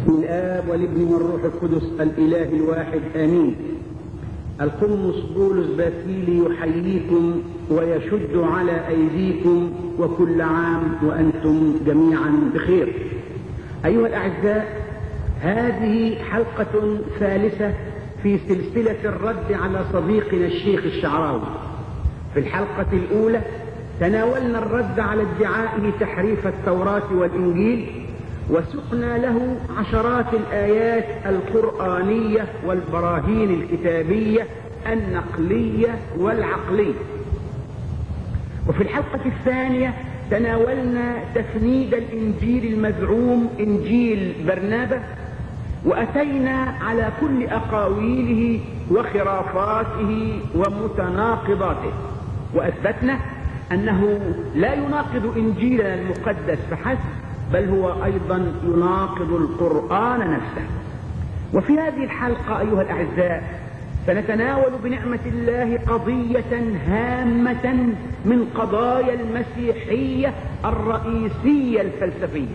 بسم الآب والابن والروح القدس الإله الواحد آمين القمص بولس باسيلي يحييكم ويشد على أيديكم وكل عام وأنتم جميعا بخير أيها الأعزاء هذه حلقة ثالثة في سلسلة الرد على صديقنا الشيخ الشعراوي في الحلقة الأولى تناولنا الرد على ادعائه تحريف التوراة والإنجيل وسقنا له عشرات الآيات القرآنية والبراهين الكتابية النقلية والعقلية وفي الحلقة الثانية تناولنا تفنيد الإنجيل المزعوم إنجيل برنابة وأتينا على كل أقاويله وخرافاته ومتناقضاته وأثبتنا أنه لا يناقض إنجيلنا المقدس فحسب بل هو أيضا يناقض القرآن نفسه وفي هذه الحلقة أيها الأعزاء سنتناول بنعمة الله قضية هامة من قضايا المسيحية الرئيسية الفلسفية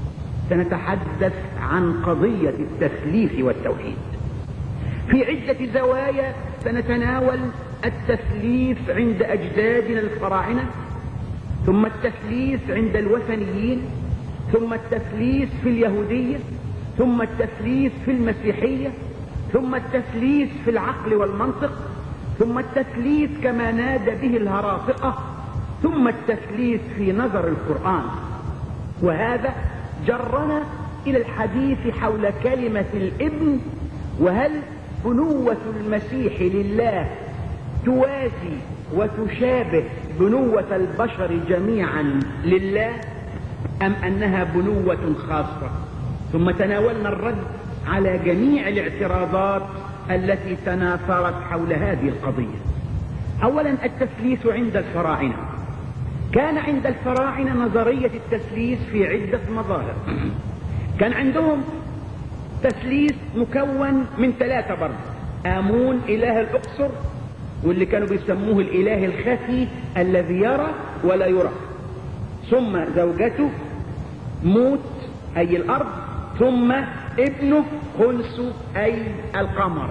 سنتحدث عن قضية التثليث والتوحيد في عدة زوايا سنتناول التثليث عند أجدادنا الفراعنة ثم التثليث عند الوثنيين ثم التثليث في اليهودية ثم التثليث في المسيحية ثم التثليث في العقل والمنطق ثم التثليث كما نادى به الهراطقة ثم التثليث في نظر القرآن وهذا جرنا إلى الحديث حول كلمة الابن وهل بنوة المسيح لله توازي وتشابه بنوة البشر جميعا لله أم أنها بنوة خاصة ثم تناولنا الرد على جميع الاعتراضات التي تناثرت حول هذه القضية أولا التثليث عند الفراعنة كان عند الفراعنة نظرية التثليث في عدة مظاهر كان عندهم تثليث مكون من ثلاثة برضه آمون إله الأقصر واللي كانوا بيسموه الإله الخفي الذي يرى ولا يرى ثم زوجته موت أي الأرض ثم ابنه خنس أي القمر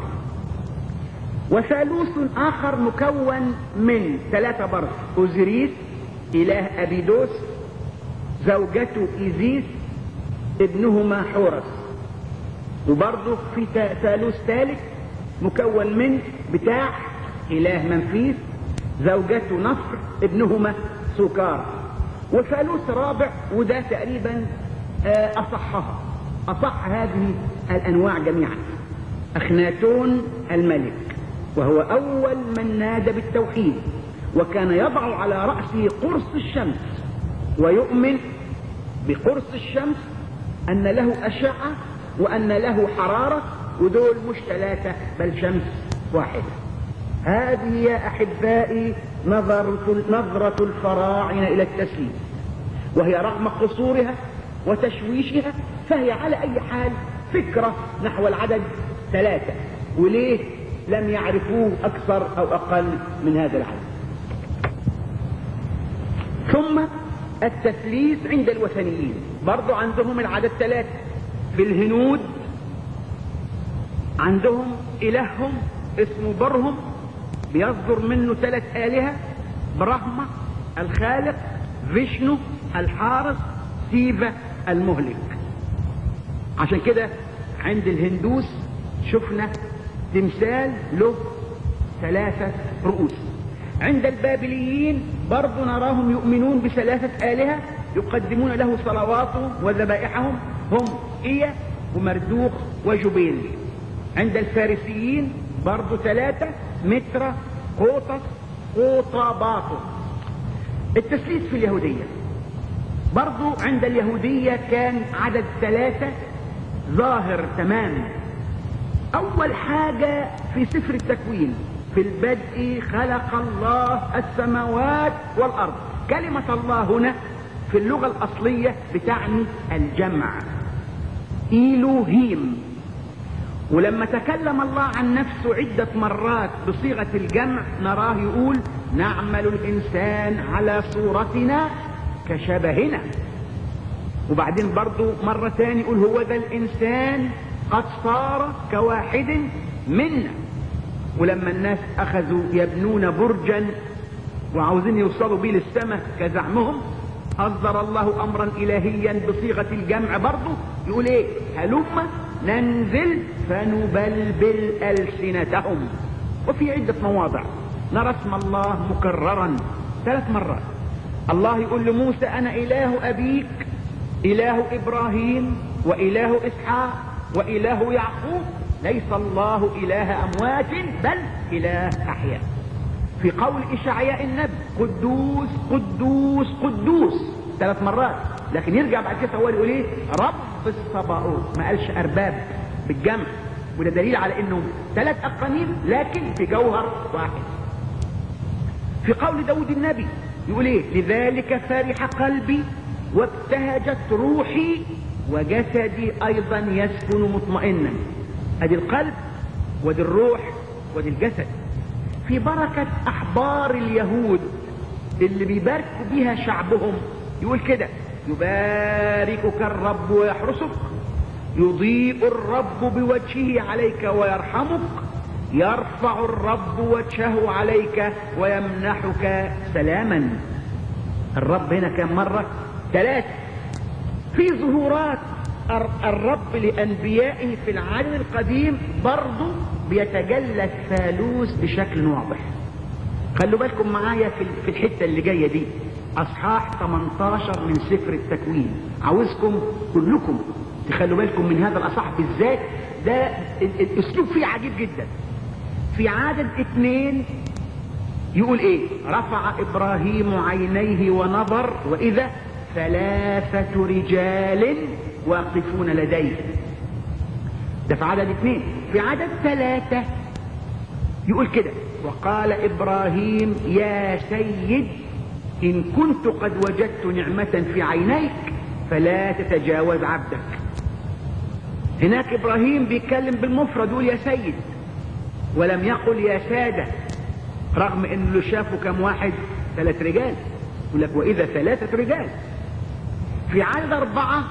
وثالوث آخر مكون من ثلاثة برضه أوزيريس إله أبيدوس زوجته إيزيس ابنهما حورس وبرضه في ثالوث ثالث مكون من بتاع إله منفيس زوجته نصر ابنهما سكار وثالوث رابع وده تقريبا أصحها أصح هذه الأنواع جميعا أخناتون الملك وهو أول من نادى بالتوحيد وكان يضع على رأسه قرص الشمس ويؤمن بقرص الشمس أن له أشعة وأن له حرارة ودول مش ثلاثة بل شمس واحدة هذه يا أحبائي نظرة, نظرة الفراعنة إلى التسليم وهي رغم قصورها وتشويشها فهي على أي حال فكرة نحو العدد ثلاثة وليه لم يعرفوه أكثر أو أقل من هذا العدد ثم التثليث عند الوثنيين برضو عندهم العدد ثلاثة في الهنود عندهم إلههم اسمه برهم بيصدر منه ثلاث آلهة برهمة الخالق فيشنو الحارس سيفا المهلك عشان كده عند الهندوس شفنا تمثال له ثلاثة رؤوس عند البابليين برضو نراهم يؤمنون بثلاثة آلهة يقدمون له صلواتهم وذبائحهم هم إيا ومردوخ وجبيل عند الفارسيين برضو ثلاثة مترة قوطس قوطاباطو التثليث في اليهودية برضو عند اليهودية كان عدد ثلاثة ظاهر تماما أول حاجة في سفر التكوين في البدء خلق الله السماوات والأرض كلمة الله هنا في اللغة الأصلية بتعني الجمع إيلوهيم ولما تكلم الله عن نفسه عدة مرات بصيغة الجمع نراه يقول نعمل الإنسان على صورتنا كشبهنا وبعدين برضو مرة تاني يقول هو ذا الإنسان قد صار كواحد منا ولما الناس أخذوا يبنون برجا وعاوزين يوصلوا بيه للسماء كزعمهم أصدر الله أمرا إلهيا بصيغة الجمع برضه يقول إيه هلم ننزل فنبلبل ألسنتهم وفي عدة مواضع نرى اسم الله مكررا ثلاث مرات الله يقول لموسى أنا إله أبيك إله إبراهيم وإله إسحاق وإله يعقوب ليس الله إله أموات بل إله أحياء في قول إشعياء النبي قدوس قدوس قدوس ثلاث مرات لكن يرجع بعد كده هو يقول ايه رب الصباؤوت ما قالش أرباب بالجمع وده دليل على انه ثلاث أقانيم لكن في جوهر واحد في قول داود النبي يقول ايه لذلك فرح قلبي وابتهجت روحي وجسدي ايضا يسكن مطمئنا ادي القلب ودي الروح ودي الجسد في بركة احبار اليهود اللي بيباركوا بيها شعبهم يقول كده يباركك الرب ويحرسك يضيء الرب بوجهه عليك ويرحمك يرفع الرب وجهه عليك ويمنحك سلاما الرب هنا كم مرة ثلاثة في ظهورات الرب لأنبيائه في العالم القديم برضه بيتجلى الثالوث بشكل واضح خلوا بالكم معايا في الحتة اللي جاية دي أصحاح 18 من سفر التكوين عاوزكم كلكم تخلوا بالكم من هذا الأصحاح بالذات ده الأسلوب فيه عجيب جدا في عدد اثنين يقول ايه رفع ابراهيم عينيه ونظر واذا ثلاثة رجال واقفون لديه ده في عدد اثنين في عدد ثلاثة يقول كده وقال ابراهيم يا سيد ان كنت قد وجدت نعمة في عينيك فلا تتجاوز عبدك هناك ابراهيم بيتكلم بالمفرد يقول يا سيد ولم يقل يا سادة رغم انه شافوا كم واحد ثلاث رجال يقول لك واذا ثلاثة رجال في عدد اربعة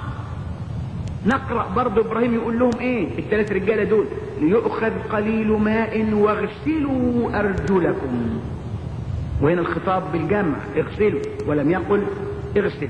نقرأ برضو ابراهيم يقول لهم ايه الثلاث رجالة دول ليؤخذ قليل ماء واغسلوا ارجلكم وهنا الخطاب بالجمع اغسلوا ولم يقل اغسل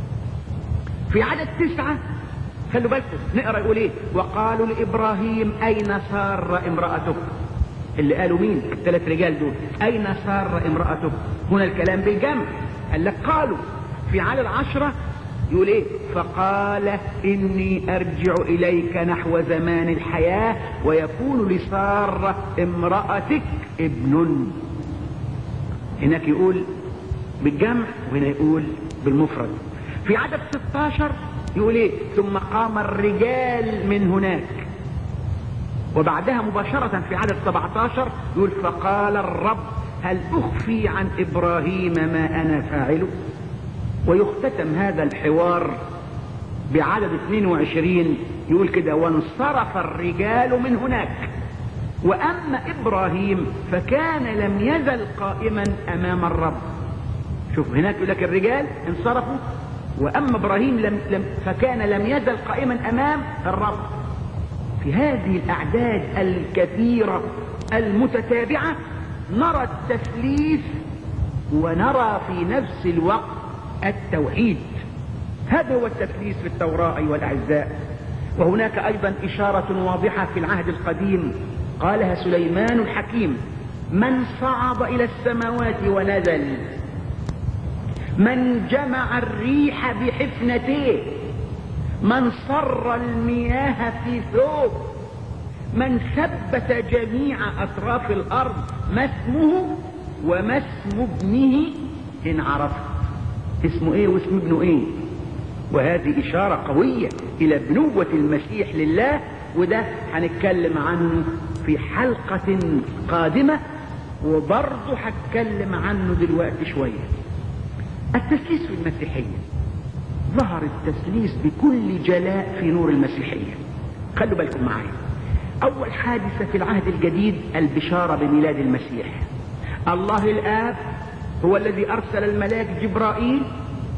في عدد تسعة خلوا بالكم نقرا يقول ايه وقالوا لابراهيم اين سار امرأتك اللي قالوا مين الثلاث رجال دول اين سار امرأتك هنا الكلام بالجمع قال لك قالوا في عدد عشرة يقول ايه فقال اني ارجع اليك نحو زمان الحياة ويكون لسارة امرأتك ابن هناك يقول بالجمع وهنا يقول بالمفرد في عدد 16 يقول ايه ثم قام الرجال من هناك وبعدها مباشرة في عدد 17 يقول فقال الرب هل اخفي عن ابراهيم ما انا فاعله ويختتم هذا الحوار بعدد 22 يقول كده وانصرف الرجال من هناك واما ابراهيم فكان لم يزل قائما امام الرب شوف هناك يقول لك الرجال انصرفوا واما ابراهيم لم, لم فكان لم يزل قائما امام الرب في هذه الاعداد الكثيره المتتابعه نرى التثليث ونرى في نفس الوقت التوحيد هذا هو التثليث في التوراه ايها الاعزاء وهناك ايضا اشاره واضحه في العهد القديم قالها سليمان الحكيم من صعد الى السماوات ونزل من جمع الريح بحفنته من صر المياه في ثوب من ثبت جميع اطراف الارض ما اسمه وما اسم ابنه ان عرفت اسمه ايه واسم ابنه ايه وهذه اشارة قوية الى بنوة المسيح لله وده هنتكلم عنه في حلقة قادمة وبرضه هتكلم عنه دلوقتي شوية التسليس في المسيحية ظهر التسليس بكل جلاء في نور المسيحية خلوا بالكم معايا اول حادثة في العهد الجديد البشارة بميلاد المسيح الله الاب هو الذي ارسل الملاك جبرائيل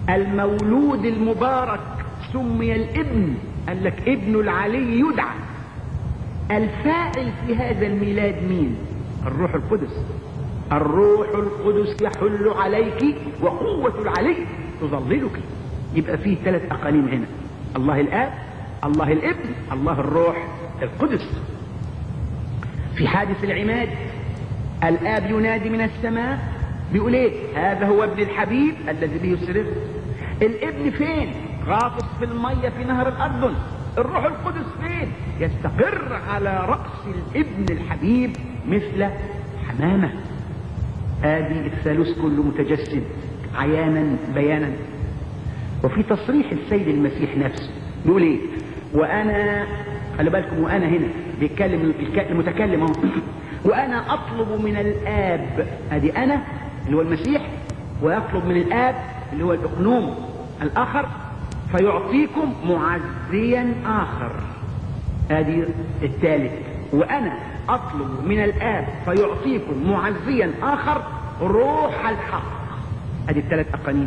المولود المبارك سمي الابن قال لك ابن العلي يدعى الفاعل في هذا الميلاد مين الروح القدس الروح القدس يحل عليك وقوة العلي تظللك يبقى فيه ثلاث أقاليم هنا الله الآب الله الابن الله الروح القدس في حادث العماد الآب ينادي من السماء بيقول ايه هذا هو ابن الحبيب الذي به سرر الابن فين غاطس في المية في نهر الأردن الروح القدس فين يستقر على رأس الابن الحبيب مثل حمامة ادي الثالوث كله متجسد عيانا بيانا وفي تصريح السيد المسيح نفسه بيقول ايه وانا خلي بالكم وانا هنا بيتكلم المتكلم اهو وانا اطلب من الاب ادي انا اللي هو المسيح ويطلب من الاب اللي هو الاقنوم الاخر فيعطيكم معزيا اخر ادي الثالث وانا اطلب من الاب فيعطيكم معزيا اخر روح الحق ادي الثلاث اقانيم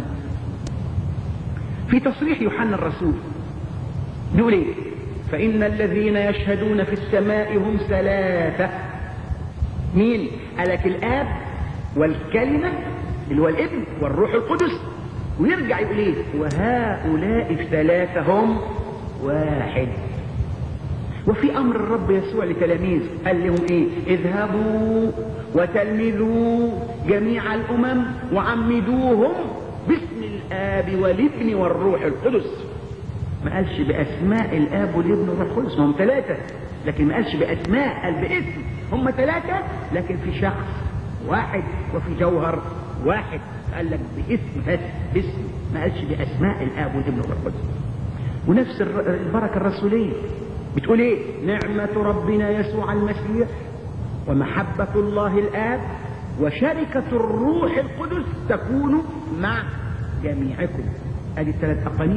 في تصريح يوحنا الرسول بيقول ايه فان الذين يشهدون في السماء هم ثلاثه مين قالك الاب والكلمه اللي هو الابن والروح القدس ويرجع يقول ايه وهؤلاء الثلاثه هم واحد وفي امر الرب يسوع لتلاميذه قال لهم ايه اذهبوا وتلمذوا جميع الامم وعمدوهم باسم الاب والابن والروح القدس ما قالش باسماء الاب والابن والروح القدس ما هم ثلاثه لكن ما قالش باسماء قال باسم هم ثلاثه لكن في شخص واحد وفي جوهر واحد قال لك باسم بس باسم ما قالش باسماء الاب والابن والروح القدس ونفس البركه الرسوليه بتقول ايه نعمة ربنا يسوع المسيح ومحبة الله الآب وشركة الروح القدس تكون مع جميعكم ادي الثلاث اقانيم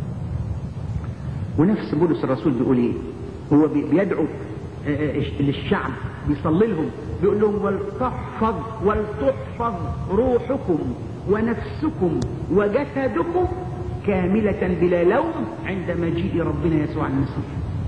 ونفس بولس الرسول بيقول ايه هو بيدعو للشعب بيصلي لهم بيقول لهم ولتحفظ ولتحفظ روحكم ونفسكم وجسدكم كاملة بلا لوم عند مجيء ربنا يسوع المسيح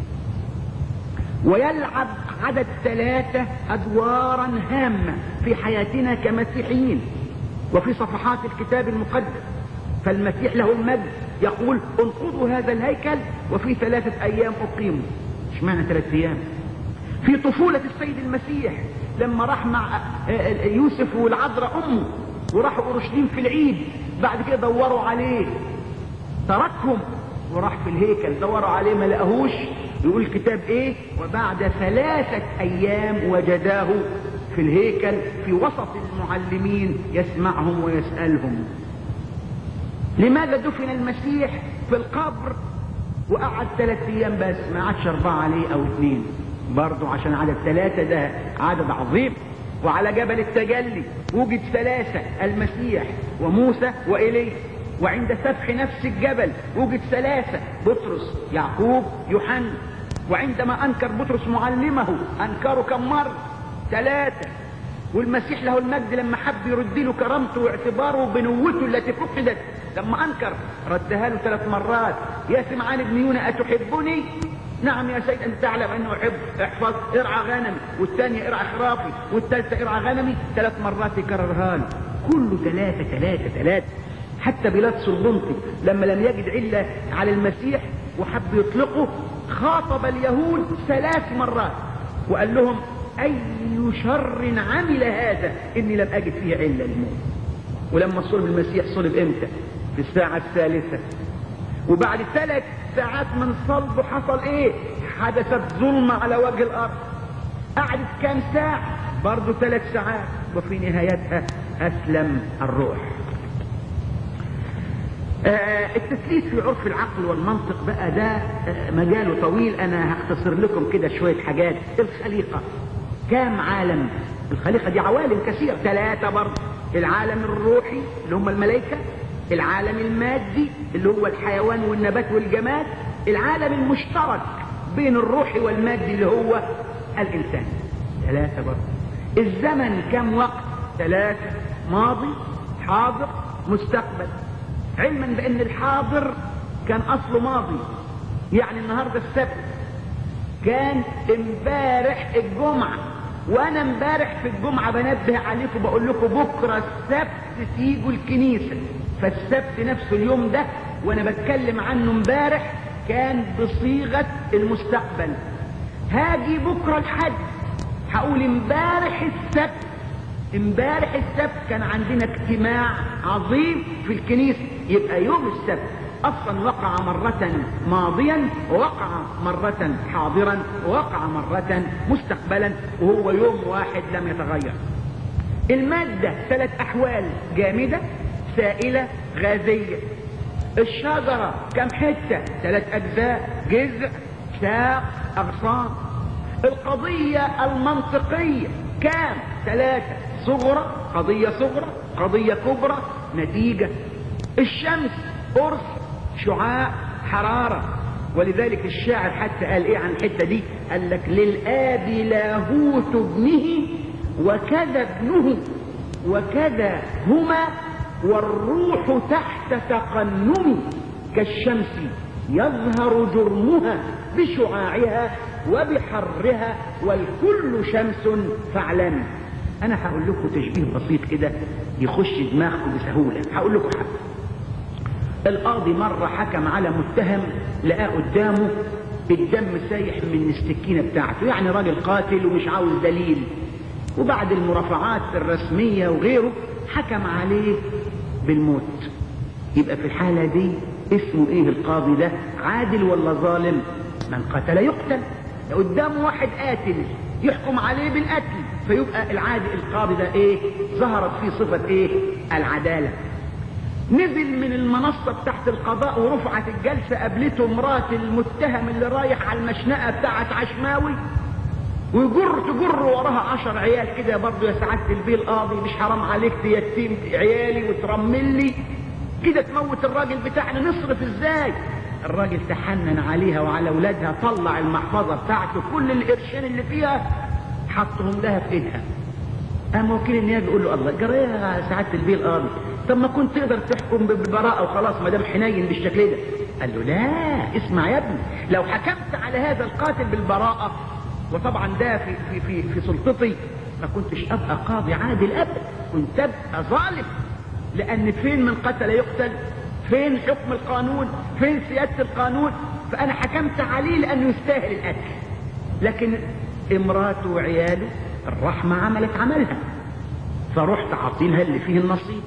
ويلعب عدد ثلاثة أدوارا هامة في حياتنا كمسيحيين وفي صفحات الكتاب المقدس فالمسيح له المجد يقول انقضوا هذا الهيكل وفي ثلاثة أيام أقيموا اشمعنى ثلاثة أيام في طفولة السيد المسيح لما راح مع يوسف والعذراء أمه وراحوا أورشليم في العيد بعد كده دوروا عليه تركهم وراح في الهيكل دوروا عليه ما لقاهوش يقول الكتاب ايه وبعد ثلاثة ايام وجداه في الهيكل في وسط المعلمين يسمعهم ويسألهم لماذا دفن المسيح في القبر وقعد ثلاث ايام بس ما عادش اربعة عليه او اثنين برضه عشان عدد ثلاثة ده عدد عظيم وعلى جبل التجلي وجد ثلاثة المسيح وموسى وإليه وعند سفح نفس الجبل وجد ثلاثة بطرس يعقوب يوحنا وعندما أنكر بطرس معلمه أنكره كم مرة ثلاثة والمسيح له المجد لما حب يرد له كرامته واعتباره بنوته التي فقدت لما أنكر ردها له ثلاث مرات يا سمعان بن يونا أتحبني نعم يا سيد أنت تعلم أنه أحب احفظ ارعى غنمي والثانية ارعى خرافي والثالثة ارعى غنمي ثلاث مرات يكررها له كله ثلاثة ثلاثة ثلاثة حتى بيلاطس البنطي لما لم يجد علة على المسيح وحب يطلقه خاطب اليهود ثلاث مرات وقال لهم أي شر عمل هذا إني لم أجد فيه علة للموت ولما صلب المسيح صلب إمتى في الساعة الثالثة وبعد ثلاث ساعات من صلبه حصل إيه حدثت ظلمة على وجه الأرض قعدت كام ساعة برضه ثلاث ساعات وفي نهايتها أسلم الروح آه التثليث في عرف العقل والمنطق بقى ده آه مجاله طويل انا هختصر لكم كده شوية حاجات الخليقة كام عالم الخليقة دي عوالم كثيرة ثلاثة برضه العالم الروحي اللي هم الملائكة العالم المادي اللي هو الحيوان والنبات والجماد العالم المشترك بين الروحي والمادي اللي هو الانسان ثلاثة برضه الزمن كم وقت ثلاثة ماضي حاضر مستقبل علما بان الحاضر كان اصله ماضي يعني النهارده السبت كان امبارح الجمعه وانا امبارح في الجمعه بنبه عليكم بقول لكم بكره السبت تيجوا الكنيسه فالسبت نفسه اليوم ده وانا بتكلم عنه امبارح كان بصيغه المستقبل هاجي بكره الحد هقول امبارح السبت امبارح السبت كان عندنا اجتماع عظيم في الكنيسة يبقى يوم السبت اصلا وقع مرة ماضيا ووقع مرة حاضرا ووقع مرة مستقبلا وهو يوم واحد لم يتغير المادة ثلاث احوال جامدة سائلة غازية الشجرة كم حتة ثلاث اجزاء جذع ساق اغصان القضية المنطقية كام ثلاثة صغرى قضية صغرى قضية كبرى نتيجة الشمس قرص شعاع حرارة ولذلك الشاعر حتى قال ايه عن الحتة دي قال لك للآب لاهوت ابنه وكذا ابنه وكذا هما والروح تحت تقنم كالشمس يظهر جرمها بشعاعها وبحرها والكل شمس فاعلم انا هقول لكم تشبيه بسيط كده يخش دماغكم بسهوله هقول لكم حاجه القاضي مره حكم على متهم لقاه قدامه الدم سايح من السكينه بتاعته يعني راجل قاتل ومش عاوز دليل وبعد المرافعات الرسميه وغيره حكم عليه بالموت يبقى في الحاله دي اسمه ايه القاضي ده عادل ولا ظالم من قتل يقتل قدامه واحد قاتل يحكم عليه بالقتل فيبقى العادل القاضي ده ايه ظهرت فيه صفة ايه العدالة نزل من المنصة تحت القضاء ورفعت الجلسة قابلته مرات المتهم اللي رايح على المشنقة بتاعت عشماوي ويجر تجر وراها عشر عيال كده برضه يا سعادة البيه القاضي مش حرام عليك تيتيم عيالي وترمل لي كده تموت الراجل بتاعنا نصرف ازاي الراجل تحنن عليها وعلى اولادها طلع المحفظة بتاعته كل القرشين اللي فيها حطهم لها في ايدها قام وكيل النيابه يقول له الله جرى يا سعاده البيه القاضي طب ما كنت تقدر تحكم بالبراءه وخلاص ما دام حنين بالشكل ده قال له لا اسمع يا ابني لو حكمت على هذا القاتل بالبراءه وطبعا ده في في في, في سلطتي ما كنتش ابقى قاضي عادل ابدا كنت ابقى ظالم لان فين من قتل يقتل فين حكم القانون فين سياده القانون فانا حكمت عليه لانه يستاهل القتل لكن امراته وعياله الرحمة عملت عملها فرحت عاطينها اللي فيه النصيب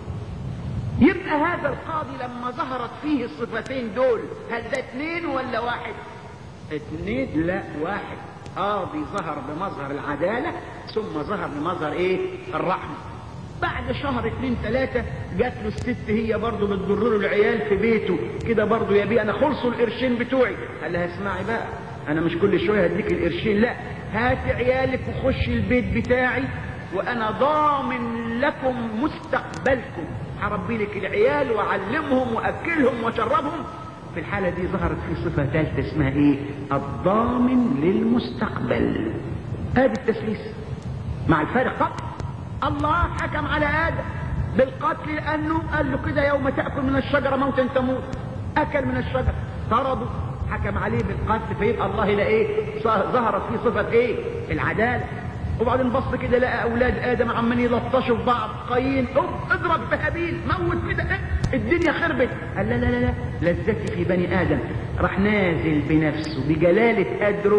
يبقى هذا القاضي لما ظهرت فيه الصفتين دول هل ده اتنين ولا واحد اتنين لا واحد قاضي ظهر بمظهر العدالة ثم ظهر بمظهر ايه الرحمة بعد شهر اتنين تلاتة جات له الست هي برضه بتضر له العيال في بيته كده برضه يا بيه انا خلصوا القرشين بتوعي قال لها اسمعي بقى انا مش كل شويه هديك القرشين لا هات عيالك وخش البيت بتاعي وانا ضامن لكم مستقبلكم هربي لك العيال واعلمهم واكلهم واشربهم في الحاله دي ظهرت في صفه ثالثه اسمها ايه الضامن للمستقبل هذا التسليس مع الفارق فقط الله حكم على ادم بالقتل لانه قال له كده يوم تاكل من الشجره موتا تموت اكل من الشجره طرده حكم عليه بالقتل فيبقى الله لا ايه ظهرت فيه صفة ايه العدالة وبعدين بص كده لقى اولاد ادم عمالين يلطشوا في بعض قايين اضرب بهابيل موت كده الدنيا خربت قال لا لا لا لا لذتي في بني ادم راح نازل بنفسه بجلالة قدره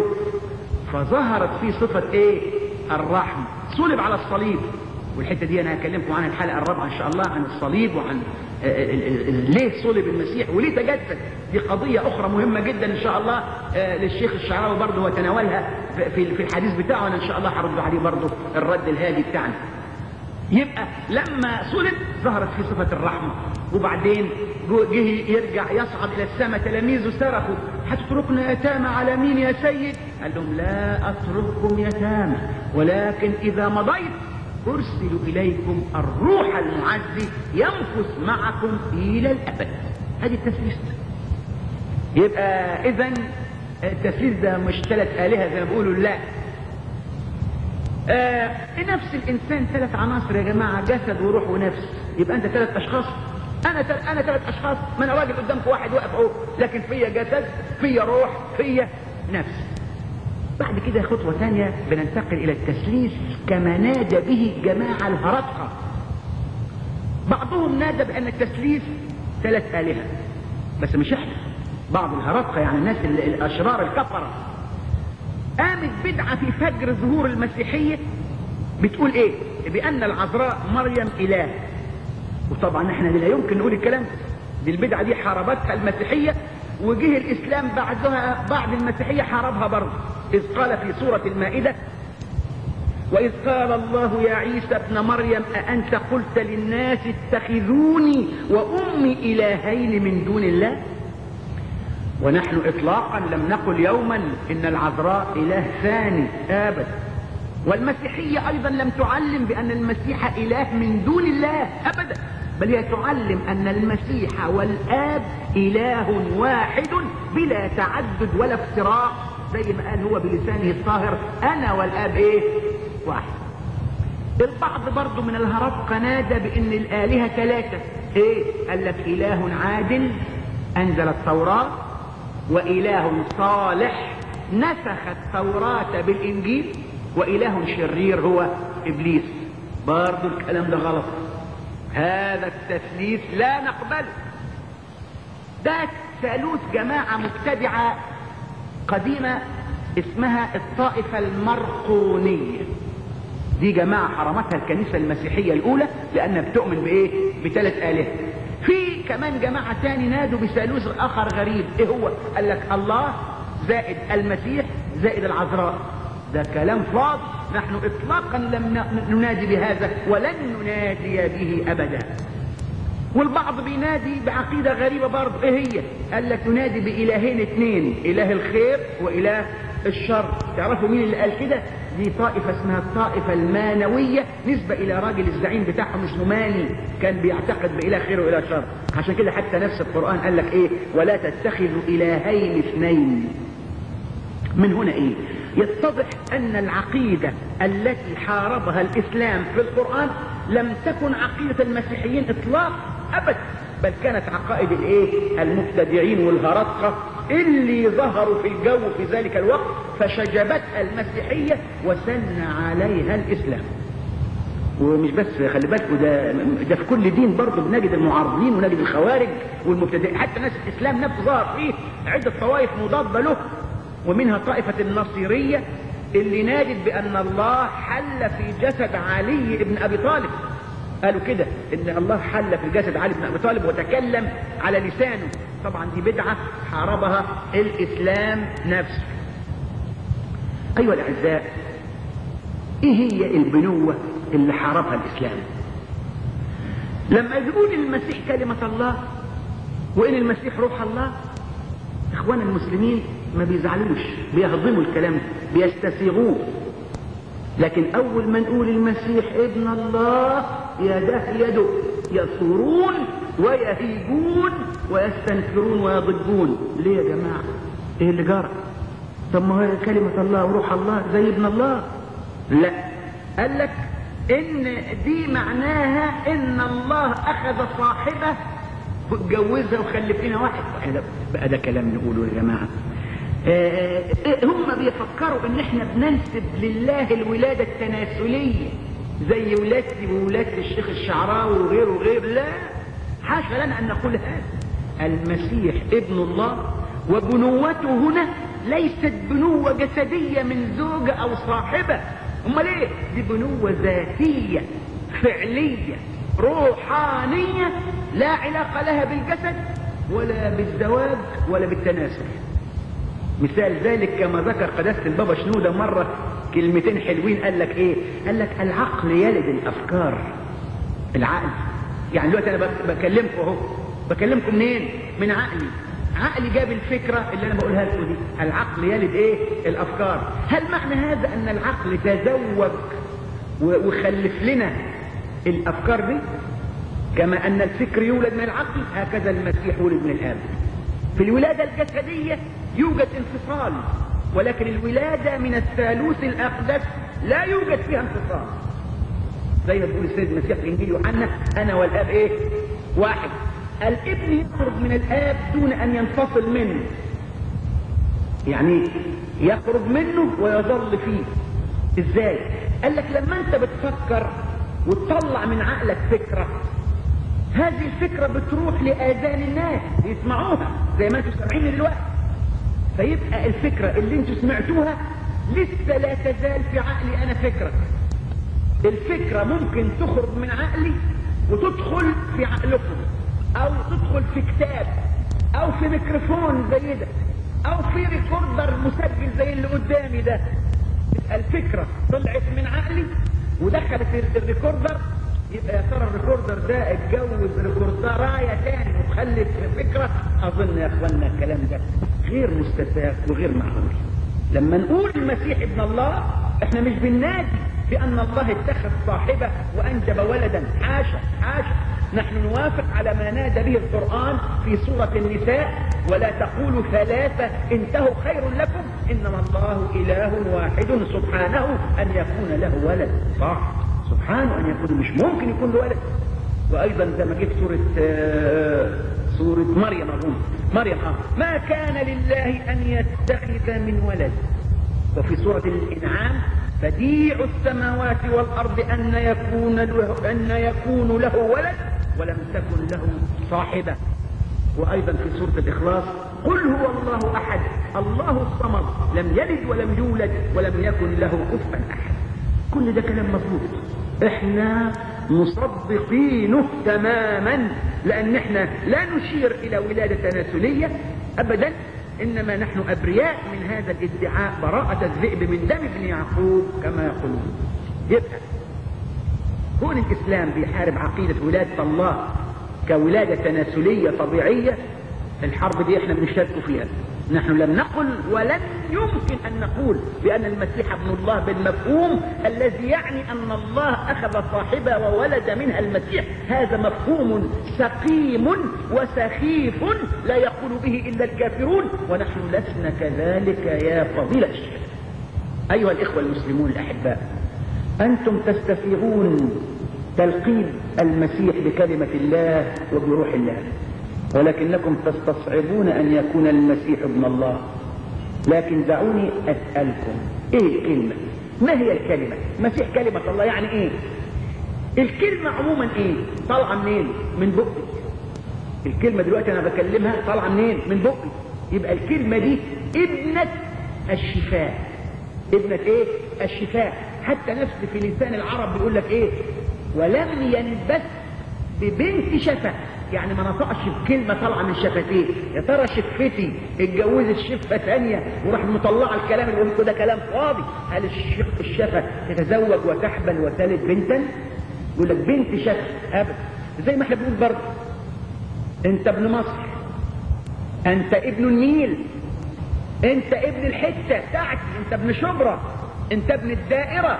فظهرت فيه صفة ايه الرحمة صلب على الصليب والحتة دي انا هكلمكم عنها الحلقة الرابعة ان شاء الله عن الصليب وعن ليه صلب المسيح وليه تجسد دي قضية أخرى مهمة جدا إن شاء الله للشيخ الشعراوي برضه وتناولها في في الحديث بتاعه وأنا إن شاء الله هرد عليه برضه الرد الهادي بتاعنا يبقى لما صلب ظهرت في صفة الرحمة وبعدين جه يرجع يصعد إلى السماء تلاميذه صرخوا هتتركنا يتامى على مين يا سيد قال لهم لا أترككم يتامى ولكن إذا مضيت أرسل إليكم الروح المعزي ينفس معكم إلى الأبد هذه التسليس يبقى إذا التسليس ده مش ثلاث آلهة زي ما بيقولوا لا آه نفس الإنسان ثلاث عناصر يا جماعة جسد وروح ونفس يبقى أنت ثلاث أشخاص انا تل... انا ثلاث اشخاص ما انا راجل قدامكم واحد واقف اهو لكن فيا جسد فيا روح فيا نفس بعد كده خطوة ثانية بننتقل إلى التثليث كما نادى به جماعة الهرطقة بعضهم نادى بأن التثليث ثلاث آلهة بس مش احنا بعض الهرطقة يعني الناس ال- الأشرار الكفرة قامت بدعة في فجر ظهور المسيحية بتقول ايه بأن العذراء مريم إله وطبعا احنا لا يمكن نقول الكلام ده. دي البدعة دي حاربتها المسيحية وجه الإسلام بعدها بعد المسيحية حاربها برضه إذ قال في سورة المائدة وإذ قال الله يا عيسى ابن مريم أأنت قلت للناس اتخذوني وأمي إلهين من دون الله ونحن إطلاقا لم نقل يوما إن العذراء إله ثاني أبدا والمسيحية أيضا لم تعلم بأن المسيح إله من دون الله أبدا بل هي تعلم أن المسيح والآب إله واحد بلا تعدد ولا افتراء زي ما قال هو بلسانه الطاهر أنا والآب إيه واحد البعض برضو من الهرطقة نادى بأن الآلهة ثلاثة إيه قال لك إله عادل أنزل التوراة وإله صالح نسخ التوراة بالإنجيل وإله شرير هو إبليس برضو الكلام ده غلط هذا التثليث لا نقبله ده ثالوث جماعة مبتدعة قديمة اسمها الطائفة المرقونية دي جماعة حرمتها الكنيسة المسيحية الأولى لأنها بتؤمن بإيه؟ بثلاث آلهة في كمان جماعة تاني نادوا بثالوث آخر غريب إيه هو؟ قال لك الله زائد المسيح زائد العذراء ده كلام فاضي نحن إطلاقا لم ننادي بهذا ولن ننادي به أبدا والبعض بينادي بعقيدة غريبة برضه ايه هي قال لك ننادي بإلهين اثنين إله الخير وإله الشر تعرفوا مين اللي قال كده دي طائفة اسمها الطائفة المانوية نسبة إلى راجل الزعيم بتاعهم اسمه ماني كان بيعتقد بإله خير وإله شر عشان كده حتى نفس القرآن قال لك ايه ولا تتخذوا إلهين اثنين من هنا ايه يتضح ان العقيدة التي حاربها الاسلام في القرآن لم تكن عقيدة المسيحيين اطلاقا ابدا بل كانت عقائد الايه المبتدعين والهرطقة اللي ظهروا في الجو في ذلك الوقت فشجبتها المسيحية وسن عليها الاسلام ومش بس خلي بالكوا ده ده في كل دين برضه بنجد المعارضين ونجد الخوارج والمبتدئين حتى ناس الاسلام نفسه ظهر فيه عده طوائف مضاده له ومنها طائفة النصيرية اللي نادت بأن الله حل في جسد علي بن أبي طالب قالوا كده ان الله حل في جسد علي بن ابي طالب وتكلم على لسانه طبعا دي بدعه حاربها الاسلام نفسه ايها الاعزاء ايه هي البنوه اللي حاربها الاسلام لما يقول المسيح كلمه الله وان المسيح روح الله اخوان المسلمين ما بيزعلوش بيهضموا الكلام ده بيستسيغوه لكن اول ما نقول المسيح ابن الله يده يده يثورون ويهيجون ويستنكرون ويضجون ليه يا جماعه ايه اللي جرى طب ما هي كلمه الله وروح الله زي ابن الله لا قال لك ان دي معناها ان الله اخذ صاحبه واتجوزها وخلف لنا واحد بقى ده كلام نقوله يا جماعه آه هم بيفكروا ان احنا بننسب لله الولادة التناسلية زي ولادتي وولادة الشيخ الشعراوي وغيره وغير لا حاشا لنا ان نقول هذا المسيح ابن الله وبنوته هنا ليست بنوة جسدية من زوجة او صاحبة امال ايه دي بنوة ذاتية فعلية روحانية لا علاقة لها بالجسد ولا بالزواج ولا بالتناسل مثال ذلك كما ذكر قداسة البابا شنودة مرة كلمتين حلوين قال لك ايه قال لك العقل يلد الافكار العقل يعني دلوقتي انا بكلمكم اهو بكلمكم منين من عقلي عقلي جاب الفكرة اللي انا بقولها لكم دي العقل يلد ايه الافكار هل معنى هذا ان العقل تزوج وخلف لنا الافكار دي كما ان الفكر يولد من العقل هكذا المسيح ولد من الاب في الولادة الجسدية يوجد انفصال ولكن الولادة من الثالوث الأقدس لا يوجد فيها انفصال زي ما بيقول السيد المسيح في إنجيل يوحنا أنا والآب إيه؟ واحد الابن يخرج من الاب دون ان ينفصل منه يعني يخرج منه ويظل فيه ازاي قال لك لما انت بتفكر وتطلع من عقلك فكرة هذه الفكرة بتروح لآذان الناس يسمعوها زي ما انتم سامعين دلوقتي فيبقى الفكرة اللي انتم سمعتوها لسه لا تزال في عقلي انا فكرة الفكرة ممكن تخرج من عقلي وتدخل في عقلكم او تدخل في كتاب او في ميكروفون زي ده او في ريكوردر مسجل زي اللي قدامي ده الفكرة طلعت من عقلي ودخلت الريكوردر يبقى يا ترى الريكوردر ده اتجوز ريكوردرايه تاني وخلت فكرة اظن يا اخوانا الكلام ده غير مستساغ وغير معقول لما نقول المسيح ابن الله احنا مش بننادي بان الله اتخذ صاحبه وانجب ولدا حاشا حاشا نحن نوافق على ما نادى به القرآن في سورة النساء ولا تقولوا ثلاثة انتهوا خير لكم إنما الله إله واحد سبحانه أن يكون له ولد صح سبحانه أن يكون مش ممكن يكون له ولد وأيضا زي ما جيت سورة آه سورة مريم أظن مريم آه ما كان لله أن يتخذ من ولد وفي سورة الإنعام بديع السماوات والأرض أن يكون له, أن يكون له ولد ولم تكن له صاحبة وأيضا في سورة الإخلاص قل هو الله أحد الله الصمد لم يلد ولم يولد ولم يكن له كفوا أحد كل ده كلام مظبوط احنا مصدقينه تماما لأن احنا لا نشير إلى ولادة تناسلية أبدا إنما نحن أبرياء من هذا الادعاء براءة الذئب من دم ابن يعقوب كما يقولون يبقى كون الإسلام بيحارب عقيدة ولادة الله كولادة تناسلية طبيعية الحرب دي احنا بنشارك فيها نحن لم نقل ولن يمكن أن نقول بأن المسيح ابن الله بالمفهوم الذي يعني أن الله أخذ صاحبة وولد منها المسيح هذا مفهوم سقيم وسخيف لا يقول به إلا الكافرون ونحن لسنا كذلك يا فضيلة الشيخ أيها الإخوة المسلمون الأحباء أنتم تستفيغون تلقيب المسيح بكلمة الله وبروح الله ولكنكم تستصعبون أن يكون المسيح ابن الله لكن دعوني أسألكم إيه الكلمة ما هي الكلمة مسيح كلمة الله يعني إيه الكلمة عموما إيه طالعة منين من بقي الكلمة دلوقتي أنا بكلمها طالعة منين من بقي يبقى الكلمة دي ابنة الشفاء ابنة إيه الشفاء حتى نفس في لسان العرب بيقول لك إيه ولم ينبث ببنت شفا يعني ما نطقش بكلمة طالعة من شفتيه يا ترى شفتي اتجوزت شفة ثانية وراح مطلعة الكلام اللي بيقول ده كلام فاضي هل الشف الشفة تتزوج وتحبل وتلد بنتا يقول لك بنت شفة ابدا زي ما احنا بنقول برضه انت ابن مصر انت ابن النيل انت ابن الحتة بتاعتي انت ابن شبرا انت ابن الدائرة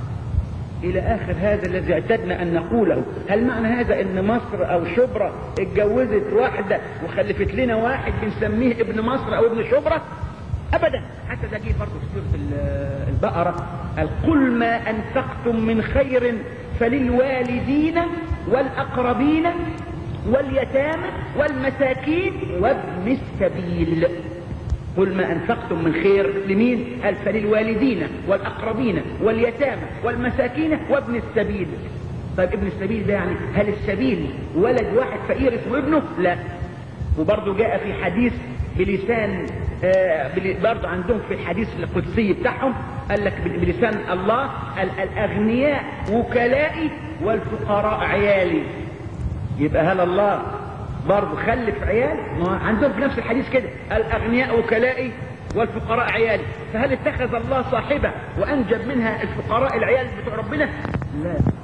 الى اخر هذا الذي اعتدنا ان نقوله هل معنى هذا ان مصر او شبرا اتجوزت واحدة وخلفت لنا واحد بنسميه ابن مصر او ابن شبرا ابدا حتى ده جه برضه في سوره البقره قال قل ما انفقتم من خير فللوالدين والاقربين واليتامى والمساكين وابن السبيل قل ما أنفقتم من خير لمين قال فللوالدين والأقربين واليتامى والمساكين وابن السبيل طيب ابن السبيل ده يعني هل السبيل ولد واحد فقير اسمه ابنه لا وبرضه جاء في حديث بلسان آه برضه عندهم في الحديث القدسي بتاعهم قال لك بلسان الله قال الأغنياء وكلائي والفقراء عيالي يبقى هل الله برضه خلف عيال ما عندهم في نفس الحديث كده الاغنياء وكلائي والفقراء عيالي فهل اتخذ الله صاحبه وانجب منها الفقراء العيال بتوع ربنا لا